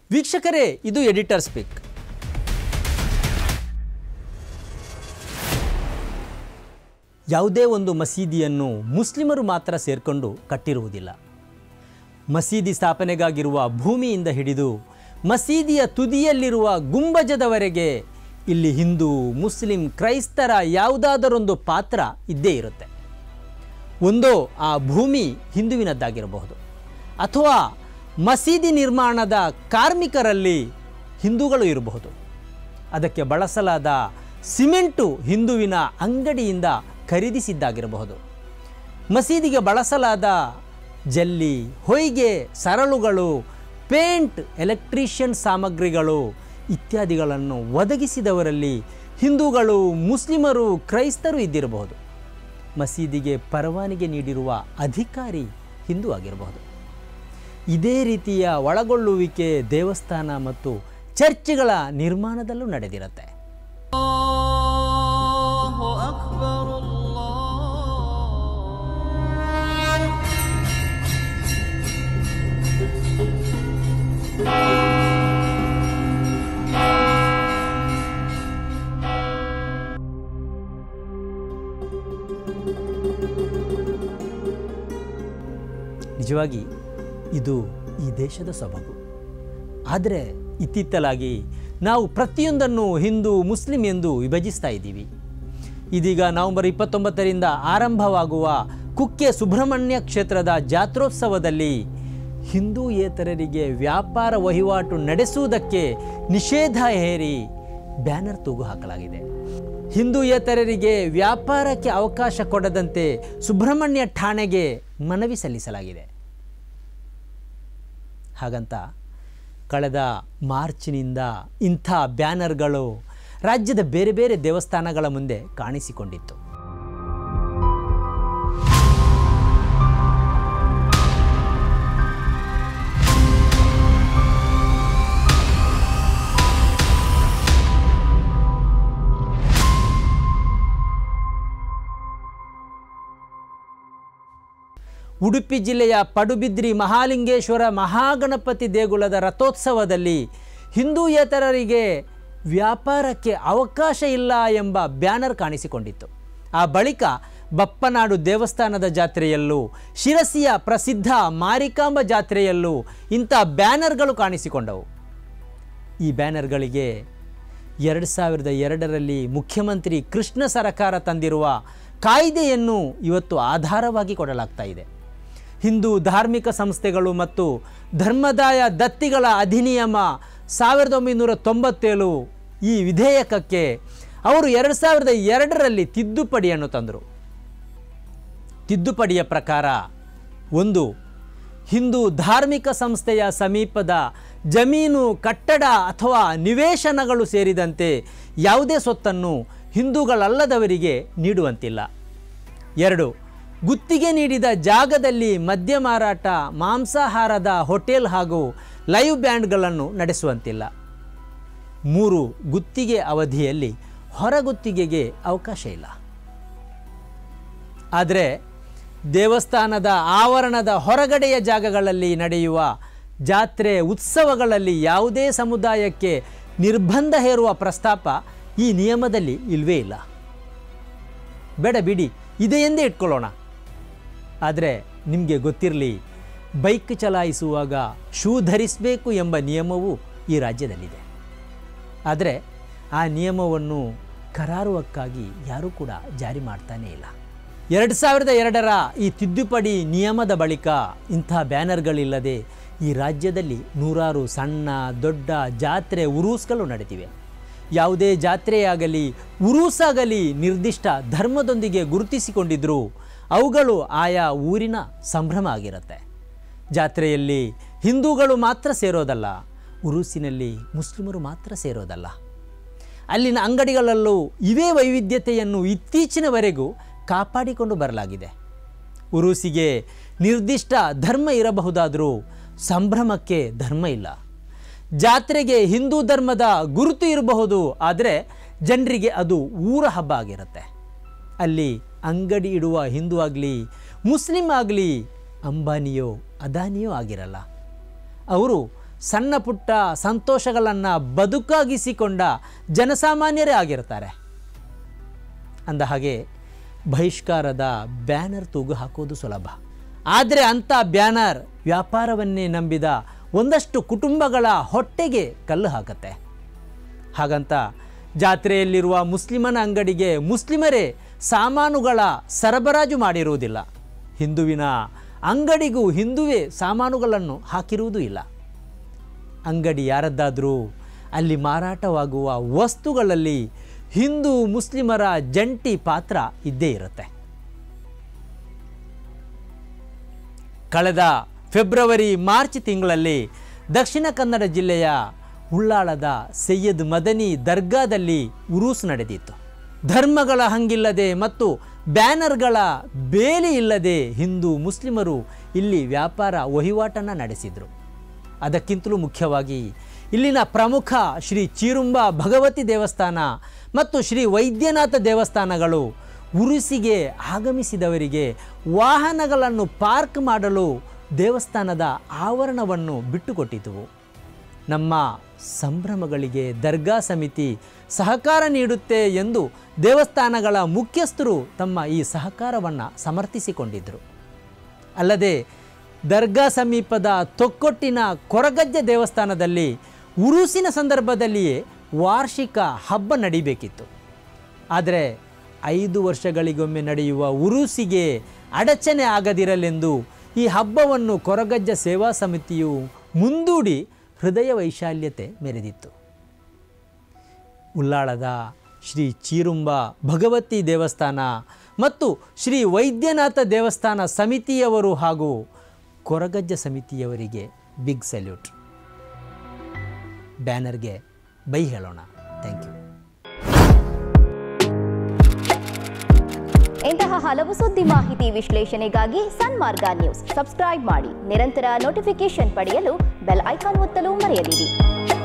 ವೀಕ್ಷಕರೇ ಇದು editor speak ಯಾವುದೇ ಒಂದು ಮಸೀದಿಯನ್ನು ಮುಸ್ಲಿಮರು ಮಾತ್ರ ಸೇರ್ಕೊಂಡು ಕಟ್ಟಿರುವುದಿಲ್ಲ ಮಸೀದಿ ಸ್ಥಾಪನೆಗಾಗಿರುವ ಭೂಮಿಯಿಂದ ಹಿಡಿದು ಮಸೀದಿಯ ತುದಿಯಲ್ಲಿರುವ ಗುಂಬಜದವರೆಗೆ ಇಲ್ಲಿ ಹಿಂದೂ ಮುಸ್ಲಿಂ ಕ್ರೈಸ್ತರ ಯಾವುದಾದರೊಂದು ಪಾತ್ರ ಇದ್ದೇ ಇರುತ್ತೆ ಒಂದೋ ಆ ಭೂಮಿ ಹಿಂದುವಿನದ್ದಾಗಿರಬಹುದು ಅಥವಾ ಮಸೀದಿ ನಿರ್ಮಾಣದ ಕಾರ್ಮಿಕರಲ್ಲಿ ಹಿಂದೂಗಳು ಇರಬಹುದು ಅದಕ್ಕೆ ಬಳಸಲಾದ ಸಿಮೆಂಟು ಹಿಂದುವಿನ ಅಂಗಡಿಯಿಂದ ಖರೀದಿಸಿದ್ದಾಗಿರಬಹುದು ಮಸೀದಿಗೆ ಬಳಸಲಾದ ಜಲ್ಲಿ ಹೊಯ್ಗೆ ಸರಳುಗಳು ಪೇಂಟ್ ಎಲೆಕ್ಟ್ರಿಷಿಯನ್ ಸಾಮಗ್ರಿಗಳು ಇತ್ಯಾದಿಗಳನ್ನು ಒದಗಿಸಿದವರಲ್ಲಿ ಹಿಂದೂಗಳು ಮುಸ್ಲಿಮರು ಕ್ರೈಸ್ತರು ಇದ್ದಿರಬಹುದು ಮಸೀದಿಗೆ ಪರವಾನಗಿ ನೀಡಿರುವ ಅಧಿಕಾರಿ ಹಿಂದೂ ಆಗಿರಬಹುದು ಇದೇ ರೀತಿಯ ಒಳಗೊಳ್ಳುವಿಕೆ ದೇವಸ್ಥಾನ ಮತ್ತು ಚರ್ಚ್ಗಳ ನಿರ್ಮಾಣದಲ್ಲೂ ನಡೆದಿರುತ್ತೆ الله أكبر الله ನಿಜವಾಗಿ ಇದು ಈ ದೇಶದ ಸೊಬಗು ಆದರೆ ಇತ್ತಿತ್ತಲಾಗಿ ನಾವು ಪ್ರತಿಯೊಂದನ್ನು ಹಿಂದೂ ಮುಸ್ಲಿಂ ಎಂದು ವಿಭಜಿಸ್ತಾ ಇದ್ದೀವಿ ಇದೀಗ ನವೆಂಬರ್ ಇಪ್ಪತ್ತೊಂಬತ್ತರಿಂದ ಆರಂಭವಾಗುವ ಕುಕ್ಕೆ ಸುಬ್ರಹ್ಮಣ್ಯ ಕ್ಷೇತ್ರದ ಜಾತ್ರೋತ್ಸವದಲ್ಲಿ ಹಿಂದೂಯೇತರರಿಗೆ ವ್ಯಾಪಾರ ವಹಿವಾಟು ನಡೆಸುವುದಕ್ಕೆ ನಿಷೇಧ ಹೇರಿ ಬ್ಯಾನರ್ ತೂಗು ಹಾಕಲಾಗಿದೆ ಹಿಂದೂಯೇತರರಿಗೆ ವ್ಯಾಪಾರಕ್ಕೆ ಅವಕಾಶ ಕೊಡದಂತೆ ಸುಬ್ರಹ್ಮಣ್ಯ ಠಾಣೆಗೆ ಮನವಿ ಸಲ್ಲಿಸಲಾಗಿದೆ ಹಾಗಂತ ಕಳೆದ ಮಾರ್ಚ್ನಿಂದ ಇಂಥ ಬ್ಯಾನರ್ಗಳು ರಾಜ್ಯದ ಬೇರೆ ಬೇರೆ ದೇವಸ್ಥಾನಗಳ ಮುಂದೆ ಕಾಣಿಸಿಕೊಂಡಿತ್ತು ಉಡುಪಿ ಜಿಲ್ಲೆಯ ಪಡುಬಿದ್ರಿ ಮಹಾಲಿಂಗೇಶ್ವರ ಮಹಾಗಣಪತಿ ದೇಗುಲದ ರಥೋತ್ಸವದಲ್ಲಿ ಹಿಂದೂಯೇತರರಿಗೆ ವ್ಯಾಪಾರಕ್ಕೆ ಅವಕಾಶ ಇಲ್ಲ ಎಂಬ ಬ್ಯಾನರ್ ಕಾಣಿಸಿಕೊಂಡಿತ್ತು ಆ ಬಳಿಕ ಬಪ್ಪನಾಡು ದೇವಸ್ಥಾನದ ಜಾತ್ರೆಯಲ್ಲೂ ಶಿರಸಿಯ ಪ್ರಸಿದ್ಧ ಮಾರಿಕಾಂಬ ಜಾತ್ರೆಯಲ್ಲೂ ಇಂಥ ಬ್ಯಾನರ್ಗಳು ಕಾಣಿಸಿಕೊಂಡವು ಈ ಬ್ಯಾನರ್ಗಳಿಗೆ ಎರಡು ಸಾವಿರದ ಎರಡರಲ್ಲಿ ಮುಖ್ಯಮಂತ್ರಿ ಕೃಷ್ಣ ಸರಕಾರ ತಂದಿರುವ ಕಾಯ್ದೆಯನ್ನು ಇವತ್ತು ಆಧಾರವಾಗಿ ಕೊಡಲಾಗ್ತಾ ಇದೆ ಹಿಂದೂ ಧಾರ್ಮಿಕ ಸಂಸ್ಥೆಗಳು ಮತ್ತು ಧರ್ಮದಾಯ ದತ್ತಿಗಳ ಅಧಿನಿಯಮ ಸಾವಿರದ ಒಂಬೈನೂರ ತೊಂಬತ್ತೇಳು ಈ ವಿಧೇಯಕಕ್ಕೆ ಅವರು ಎರಡು ಸಾವಿರದ ಎರಡರಲ್ಲಿ ತಿದ್ದುಪಡಿಯನ್ನು ತಂದರು ತಿದ್ದುಪಡಿಯ ಪ್ರಕಾರ ಒಂದು ಹಿಂದೂ ಧಾರ್ಮಿಕ ಸಂಸ್ಥೆಯ ಸಮೀಪದ ಜಮೀನು ಕಟ್ಟಡ ಅಥವಾ ನಿವೇಶನಗಳು ಸೇರಿದಂತೆ ಯಾವುದೇ ಸೊತ್ತನ್ನು ಹಿಂದೂಗಳಲ್ಲದವರಿಗೆ ನೀಡುವಂತಿಲ್ಲ ಎರಡು ಗುತ್ತಿಗೆ ನೀಡಿದ ಜಾಗದಲ್ಲಿ ಮದ್ಯ ಮಾರಾಟ ಮಾಂಸಾಹಾರದ ಹೋಟೆಲ್ ಹಾಗೂ ಲೈವ್ ಬ್ಯಾಂಡ್ಗಳನ್ನು ನಡೆಸುವಂತಿಲ್ಲ ಮೂರು ಗುತ್ತಿಗೆ ಅವಧಿಯಲ್ಲಿ ಹೊರಗುತ್ತಿಗೆಗೆ ಅವಕಾಶ ಇಲ್ಲ ಆದರೆ ದೇವಸ್ಥಾನದ ಆವರಣದ ಹೊರಗಡೆಯ ಜಾಗಗಳಲ್ಲಿ ನಡೆಯುವ ಜಾತ್ರೆ ಉತ್ಸವಗಳಲ್ಲಿ ಯಾವುದೇ ಸಮುದಾಯಕ್ಕೆ ನಿರ್ಬಂಧ ಹೇರುವ ಪ್ರಸ್ತಾಪ ಈ ನಿಯಮದಲ್ಲಿ ಇಲ್ವೇ ಇಲ್ಲ ಬೇಡ ಬಿಡಿ ಇದೆ ಎಂದೇ ಇಟ್ಕೊಳ್ಳೋಣ ಆದರೆ ನಿಮಗೆ ಗೊತ್ತಿರಲಿ ಬೈಕ್ ಚಲಾಯಿಸುವಾಗ ಶೂ ಧರಿಸಬೇಕು ಎಂಬ ನಿಯಮವು ಈ ರಾಜ್ಯದಲ್ಲಿದೆ ಆದರೆ ಆ ನಿಯಮವನ್ನು ಕರಾರುವಕ್ಕಾಗಿ ಯಾರೂ ಕೂಡ ಜಾರಿ ಮಾಡ್ತಾನೇ ಇಲ್ಲ ಎರಡು ಸಾವಿರದ ಎರಡರ ಈ ತಿದ್ದುಪಡಿ ನಿಯಮದ ಬಳಿಕ ಇಂಥ ಬ್ಯಾನರ್ಗಳಿಲ್ಲದೆ ಈ ರಾಜ್ಯದಲ್ಲಿ ನೂರಾರು ಸಣ್ಣ ದೊಡ್ಡ ಜಾತ್ರೆ ಉರೂಸ್ಗಳು ನಡೆದಿವೆ ಯಾವುದೇ ಜಾತ್ರೆಯಾಗಲಿ ಉರೂಸಾಗಲಿ ನಿರ್ದಿಷ್ಟ ಧರ್ಮದೊಂದಿಗೆ ಗುರುತಿಸಿಕೊಂಡಿದ್ದರೂ ಅವುಗಳು ಆಯಾ ಊರಿನ ಸಂಭ್ರಮ ಆಗಿರುತ್ತೆ ಜಾತ್ರೆಯಲ್ಲಿ ಹಿಂದೂಗಳು ಮಾತ್ರ ಸೇರೋದಲ್ಲ ಉರೂಸಿನಲ್ಲಿ ಮುಸ್ಲಿಮರು ಮಾತ್ರ ಸೇರೋದಲ್ಲ ಅಲ್ಲಿನ ಅಂಗಡಿಗಳಲ್ಲೂ ಇವೇ ವೈವಿಧ್ಯತೆಯನ್ನು ಇತ್ತೀಚಿನವರೆಗೂ ಕಾಪಾಡಿಕೊಂಡು ಬರಲಾಗಿದೆ ಉರೂಸಿಗೆ ನಿರ್ದಿಷ್ಟ ಧರ್ಮ ಇರಬಹುದಾದರೂ ಸಂಭ್ರಮಕ್ಕೆ ಧರ್ಮ ಇಲ್ಲ ಜಾತ್ರೆಗೆ ಹಿಂದೂ ಧರ್ಮದ ಗುರುತು ಇರಬಹುದು ಆದರೆ ಜನರಿಗೆ ಅದು ಊರ ಹಬ್ಬ ಆಗಿರುತ್ತೆ ಅಲ್ಲಿ ಅಂಗಡಿ ಇಡುವ ಹಿಂದೂ ಆಗಲಿ ಮುಸ್ಲಿಂ ಆಗಲಿ ಅಂಬಾನಿಯೋ ಅದಾನಿಯೋ ಆಗಿರಲ್ಲ ಅವರು ಸಣ್ಣ ಪುಟ್ಟ ಸಂತೋಷಗಳನ್ನು ಬದುಕಾಗಿಸಿಕೊಂಡ ಜನಸಾಮಾನ್ಯರೇ ಆಗಿರ್ತಾರೆ ಅಂದ ಹಾಗೆ ಬಹಿಷ್ಕಾರದ ಬ್ಯಾನರ್ ತೂಗು ಹಾಕೋದು ಸುಲಭ ಆದರೆ ಅಂಥ ಬ್ಯಾನರ್ ವ್ಯಾಪಾರವನ್ನೇ ನಂಬಿದ ಒಂದಷ್ಟು ಕುಟುಂಬಗಳ ಹೊಟ್ಟೆಗೆ ಕಲ್ಲು ಹಾಕತ್ತೆ ಹಾಗಂತ ಜಾತ್ರೆಯಲ್ಲಿರುವ ಮುಸ್ಲಿಮನ ಅಂಗಡಿಗೆ ಮುಸ್ಲಿಮರೇ ಸಾಮಾನುಗಳ ಸರಬರಾಜು ಮಾಡಿರುವುದಿಲ್ಲ ಹಿಂದುವಿನ ಅಂಗಡಿಗೂ ಹಿಂದುವೇ ಸಾಮಾನುಗಳನ್ನು ಹಾಕಿರುವುದೂ ಇಲ್ಲ ಅಂಗಡಿ ಯಾರದ್ದಾದರೂ ಅಲ್ಲಿ ಮಾರಾಟವಾಗುವ ವಸ್ತುಗಳಲ್ಲಿ ಹಿಂದೂ ಮುಸ್ಲಿಮರ ಜಂಟಿ ಪಾತ್ರ ಇದ್ದೇ ಇರುತ್ತೆ ಕಳೆದ ಫೆಬ್ರವರಿ ಮಾರ್ಚ್ ತಿಂಗಳಲ್ಲಿ ದಕ್ಷಿಣ ಕನ್ನಡ ಜಿಲ್ಲೆಯ ಉಳ್ಳಾಳದ ಸೈಯದ್ ಮದನಿ ದರ್ಗಾದಲ್ಲಿ ಉರೂಸ್ ನಡೆದಿತ್ತು ಧರ್ಮಗಳ ಹಂಗಿಲ್ಲದೆ ಮತ್ತು ಬ್ಯಾನರ್ಗಳ ಬೇಲಿ ಇಲ್ಲದೆ ಹಿಂದೂ ಮುಸ್ಲಿಮರು ಇಲ್ಲಿ ವ್ಯಾಪಾರ ವಹಿವಾಟನ್ನು ನಡೆಸಿದರು ಅದಕ್ಕಿಂತಲೂ ಮುಖ್ಯವಾಗಿ ಇಲ್ಲಿನ ಪ್ರಮುಖ ಶ್ರೀ ಚೀರುಂಬ ಭಗವತಿ ದೇವಸ್ಥಾನ ಮತ್ತು ಶ್ರೀ ವೈದ್ಯನಾಥ ದೇವಸ್ಥಾನಗಳು ಉರುಸಿಗೆ ಆಗಮಿಸಿದವರಿಗೆ ವಾಹನಗಳನ್ನು ಪಾರ್ಕ್ ಮಾಡಲು ದೇವಸ್ಥಾನದ ಆವರಣವನ್ನು ಬಿಟ್ಟುಕೊಟ್ಟಿತು ನಮ್ಮ ಸಂಭ್ರಮಗಳಿಗೆ ದರ್ಗಾ ಸಮಿತಿ ಸಹಕಾರ ನೀಡುತ್ತೆ ಎಂದು ದೇವಸ್ಥಾನಗಳ ಮುಖ್ಯಸ್ಥರು ತಮ್ಮ ಈ ಸಹಕಾರವನ್ನು ಸಮರ್ಥಿಸಿಕೊಂಡಿದ್ದರು ಅಲ್ಲದೆ ದರ್ಗಾ ಸಮೀಪದ ತೊಕ್ಕೊಟ್ಟಿನ ಕೊರಗಜ್ಜೆ ದೇವಸ್ಥಾನದಲ್ಲಿ ಉರುಸಿನ ಸಂದರ್ಭದಲ್ಲಿಯೇ ವಾರ್ಷಿಕ ಹಬ್ಬ ನಡಿಬೇಕಿತ್ತು ಆದರೆ ಐದು ವರ್ಷಗಳಿಗೊಮ್ಮೆ ನಡೆಯುವ ಉರುಸಿಗೆ ಅಡಚಣೆ ಆಗದಿರಲೆಂದು ಈ ಹಬ್ಬವನ್ನು ಕೊರಗಜ್ಜ ಸೇವಾ ಸಮಿತಿಯು ಮುಂದೂಡಿ ಹೃದಯ ವೈಶಾಲ್ಯತೆ ಮೆರೆದಿತ್ತು ಉಲ್ಲಾಳದ ಶ್ರೀ ಚೀರುಂಬ ಭಗವತಿ ದೇವಸ್ಥಾನ ಮತ್ತು ಶ್ರೀ ವೈದ್ಯನಾಥ ದೇವಸ್ಥಾನ ಸಮಿತಿಯವರು ಹಾಗೂ ಕೊರಗಜ್ಜ ಸಮಿತಿಯವರಿಗೆ ಬಿಗ್ ಸಲ್ಯೂಟ್ ಬ್ಯಾನರ್ಗೆ ಬೈ ಹೇಳೋಣ ಥ್ಯಾಂಕ್ ಯು ಇಂತಹ ಹಲವು ಸುದ್ದಿ ಮಾಹಿತಿ ವಿಶ್ಲೇಷಣೆಗಾಗಿ ಸನ್ಮಾರ್ಗ ನ್ಯೂಸ್ ಸಬ್ಸ್ಕ್ರೈಬ್ ಮಾಡಿ ನಿರಂತರ ನೋಟಿಫಿಕೇಶನ್ ಪಡೆಯಲು ಬೆಲ್ ಐಕಾನ್ ಒತ್ತಲು ಮರೆಯದಿರಿ